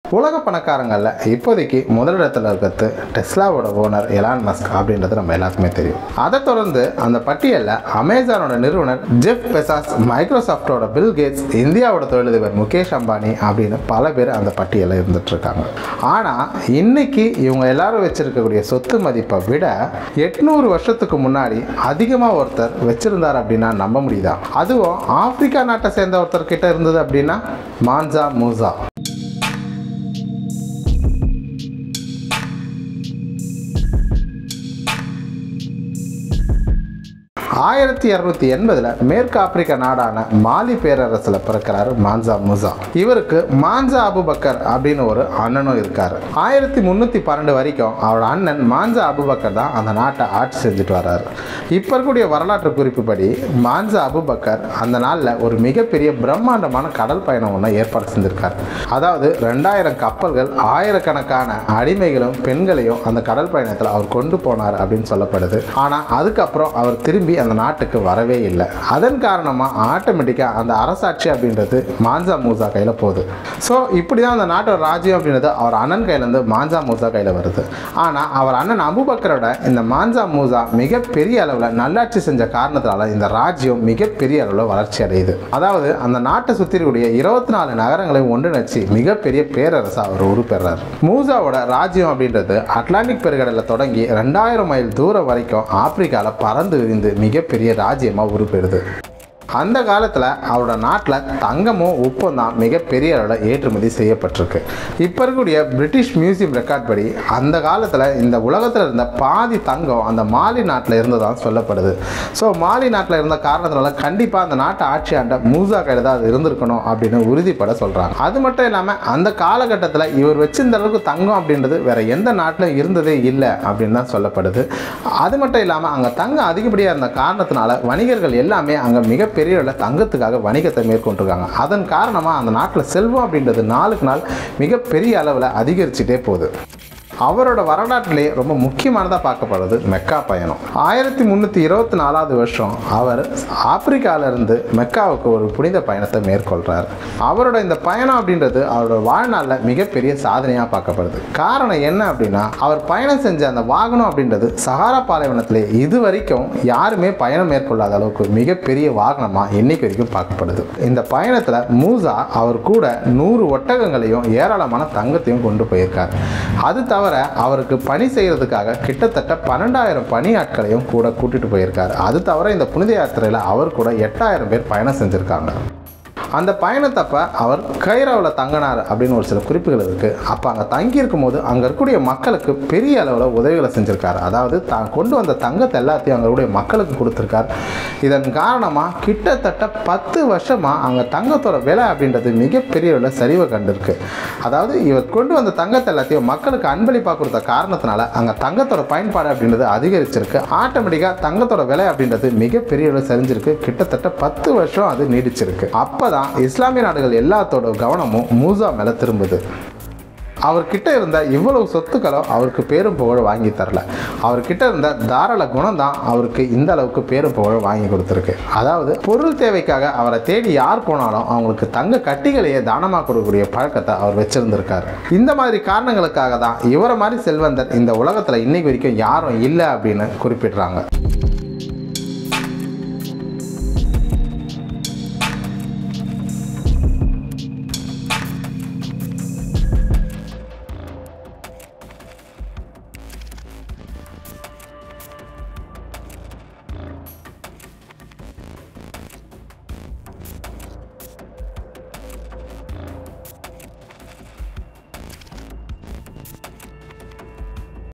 உலக பணக்காரங்களில் இப்போதைக்கு முதலிடத்தில் இருக்கிறது டெஸ்லாவோட ஓனர் எலான் மஸ்க் அப்படின்றது நம்ம எல்லாத்துக்குமே தெரியும் அதை தொடர்ந்து அந்த பட்டியலில் அமேசானோட நிறுவனர் ஜெஃப் பெசாஸ் மைக்ரோசாஃப்டோட பில் கேட்ஸ் இந்தியாவோட தொழிலதிபர் முகேஷ் அம்பானி அப்படின்னு பல பேர் அந்த பட்டியலில் இருந்துட்டு இருக்காங்க ஆனால் இன்னைக்கு இவங்க எல்லாரும் வச்சிருக்கக்கூடிய சொத்து மதிப்பை விட எட்நூறு வருஷத்துக்கு முன்னாடி அதிகமாக ஒருத்தர் வச்சிருந்தார் அப்படின்னா நம்ப முடியுதா அதுவும் ஆப்பிரிக்கா நாட்டை சேர்ந்த ஒருத்தர் கிட்ட இருந்தது அப்படின்னா மான்சா மூசா ஆயிரத்தி இரநூத்தி எண்பதுல மேற்கு ஆப்பிரிக்க நாடான மாலி பேரரசில் பிறக்கிறாரு மான்சா முசா இவருக்கு மான்சா அபுபக்கர் அப்படின்னு ஒரு அண்ணனும் இருக்காரு ஆயிரத்தி முந்நூற்றி பன்னெண்டு வரைக்கும் அவரோட அண்ணன் மான்சா அபுபக்கர் தான் அந்த நாட்டை ஆட்சி செஞ்சுட்டு வர்றாரு இப்போ இருக்கக்கூடிய வரலாற்று குறிப்புப்படி மான்சா அபுபக்கர் அந்த நாளில் ஒரு மிகப்பெரிய பிரம்மாண்டமான கடல் பயணம் ஒன்று ஏற்பாடு செஞ்சிருக்காரு அதாவது ரெண்டாயிரம் கப்பல்கள் ஆயிரக்கணக்கான அடிமைகளும் பெண்களையும் அந்த கடல் பயணத்தில் அவர் கொண்டு போனார் அப்படின்னு சொல்லப்படுது ஆனால் அதுக்கப்புறம் அவர் திரும்பி அந்த நாட்டுக்கு வரவே இல்லை அதன் காரணமாக ஆட்டோமேட்டிக்காக அந்த அரசாட்சி அப்படின்றது மான்சா மூசா கையில் போகுது ஸோ இப்படி தான் அந்த நாட்டோட ராஜ்யம் அப்படின்றது அவர் அண்ணன் கையிலேருந்து மான்சா மூசா கையில் வருது ஆனால் அவர் அண்ணன் அபுபக்கரோட இந்த மான்சா மூசா மிகப்பெரிய அளவில் நல்லாட்சி செஞ்ச காரணத்தினால இந்த ராஜ்யம் மிகப்பெரிய அளவில் வளர்ச்சி அடையுது அதாவது அந்த நாட்டை சுற்றி இருக்கக்கூடிய இருபத்தி நாலு நகரங்களையும் ஒன்றிணைச்சு மிகப்பெரிய பேரரசா அவர் உருப்பெறார் மூசாவோட ராஜ்யம் அப்படின்றது அட்லாண்டிக் பெருங்கடலில் தொடங்கி ரெண்டாயிரம் மைல் தூரம் வரைக்கும் ஆப்பிரிக்காவில் பறந்து விரிந்து மிகப்பெரிய ராஜ்யமாக உருப்பெறுது அந்த காலத்தில் அவரோட நாட்டில் தங்கமும் உப்பும் தான் மிகப்பெரிய அளவில் ஏற்றுமதி செய்யப்பட்டிருக்கு இப்போ இருக்கக்கூடிய பிரிட்டிஷ் மியூசியம் ரெக்கார்ட் படி அந்த காலத்தில் இந்த உலகத்தில் இருந்த பாதி தங்கம் அந்த மாலி நாட்டில் இருந்ததாக சொல்லப்படுது ஸோ மாலி நாட்டில் இருந்த காரணத்தினால கண்டிப்பாக அந்த நாட்டை ஆட்சி ஆண்ட மூசா கையில் தான் அது இருந்திருக்கணும் அப்படின்னு உறுதிப்பட சொல்கிறாங்க அது மட்டும் இல்லாமல் அந்த காலகட்டத்தில் இவர் வச்சிருந்த அளவுக்கு தங்கம் அப்படின்றது வேற எந்த நாட்டிலும் இருந்ததே இல்லை அப்படின்னு தான் சொல்லப்படுது அது மட்டும் இல்லாமல் அங்கே தங்கம் அதிகப்படியாக இருந்த காரணத்தினால வணிகர்கள் எல்லாமே அங்கே மிகப்பெரிய அளவில் தங்கத்துக்காக வணிகத்தை மேற்கொண்டிருக்காங்க அதன் காரணமாக அந்த நாட்டில் செல்வம் அப்படின்றது நாளுக்கு நாள் மிகப்பெரிய அளவில் அதிகரிச்சுட்டே போகுது அவரோட வரலாற்றிலே ரொம்ப முக்கியமானதாக பார்க்கப்படுறது மெக்கா பயணம் ஆயிரத்தி முந்நூற்றி இருபத்தி நாலாவது வருஷம் அவர் ஆப்பிரிக்காவிலிருந்து மெக்காவுக்கு ஒரு புனித பயணத்தை மேற்கொள்கிறார் அவரோட இந்த பயணம் அப்படின்றது அவரோட வாழ்நாளில் மிகப்பெரிய சாதனையாக பார்க்கப்படுது காரணம் என்ன அப்படின்னா அவர் பயணம் செஞ்ச அந்த வாகனம் அப்படின்றது சஹாரா பாலைவனத்திலே இது வரைக்கும் யாருமே பயணம் மேற்கொள்ளாத அளவுக்கு மிகப்பெரிய வாகனமாக இன்னைக்கு வரைக்கும் பார்க்கப்படுது இந்த பயணத்தில் மூசா அவர் கூட நூறு ஒட்டகங்களையும் ஏராளமான தங்கத்தையும் கொண்டு போயிருக்கார் அது தவிர அவருக்கு பணி செய்யறதுக்காக கிட்டத்தட்ட பன்னெண்டாயிரம் பணியாட்களையும் கூட கூட்டிட்டு போயிருக்காரு அது தவிர இந்த புனித யாத்திரையில் அவர் கூட எட்டாயிரம் பேர் பயணம் செஞ்சுருக்காங்க அந்த பயணத்தப்ப அவர் கைராவில் தங்கினார் அப்படின்னு ஒரு சில குறிப்புகள் இருக்குது அப்போ அங்கே தங்கியிருக்கும் போது அங்கே இருக்கக்கூடிய மக்களுக்கு பெரிய அளவில் உதவிகளை செஞ்சுருக்காரு அதாவது தான் கொண்டு வந்த தங்கத்தை எல்லாத்தையும் அங்கே இருக்கக்கூடிய மக்களுக்கு கொடுத்துருக்கார் இதன் காரணமாக கிட்டத்தட்ட பத்து வருஷமாக அங்கே தங்கத்தோட விலை அப்படின்றது மிகப்பெரிய அளவில் சரிவை கண்டிருக்கு அதாவது இவர் கொண்டு வந்த தங்கத்தை எல்லாத்தையும் மக்களுக்கு அன்பளிப்பாக கொடுத்த காரணத்தினால அங்கே தங்கத்தோட பயன்பாடு அப்படின்றது அதிகரிச்சிருக்கு ஆட்டோமேட்டிக்காக தங்கத்தோட விலை அப்படின்றது மிகப்பெரிய அளவில் சரிஞ்சிருக்கு கிட்டத்தட்ட பத்து வருஷம் அது நீடிச்சிருக்கு அப்போ தான் இஸ்லாமிய நாடுகள் எல்லாத்தோட கவனமும் மூசா மேலே திரும்புது அவர்கிட்ட இருந்த இவ்வளவு சொத்துக்களும் அவருக்கு பேரும் புகழ் வாங்கி தரல அவர்கிட்ட இருந்த தாராள குணம் தான் அவருக்கு இந்த அளவுக்கு பேரும் புகழ் வாங்கி கொடுத்துருக்கு அதாவது பொருள் தேவைக்காக அவரை தேடி யார் போனாலும் அவங்களுக்கு தங்க கட்டிகளையே தானமாக கொடுக்கக்கூடிய பழக்கத்தை அவர் வச்சிருந்திருக்காரு இந்த மாதிரி காரணங்களுக்காக தான் இவரை மாதிரி செல்வந்தர் இந்த உலகத்தில் இன்னைக்கு வரைக்கும் யாரும் இல்லை அப்படின்னு குறிப்பிடுறாங்க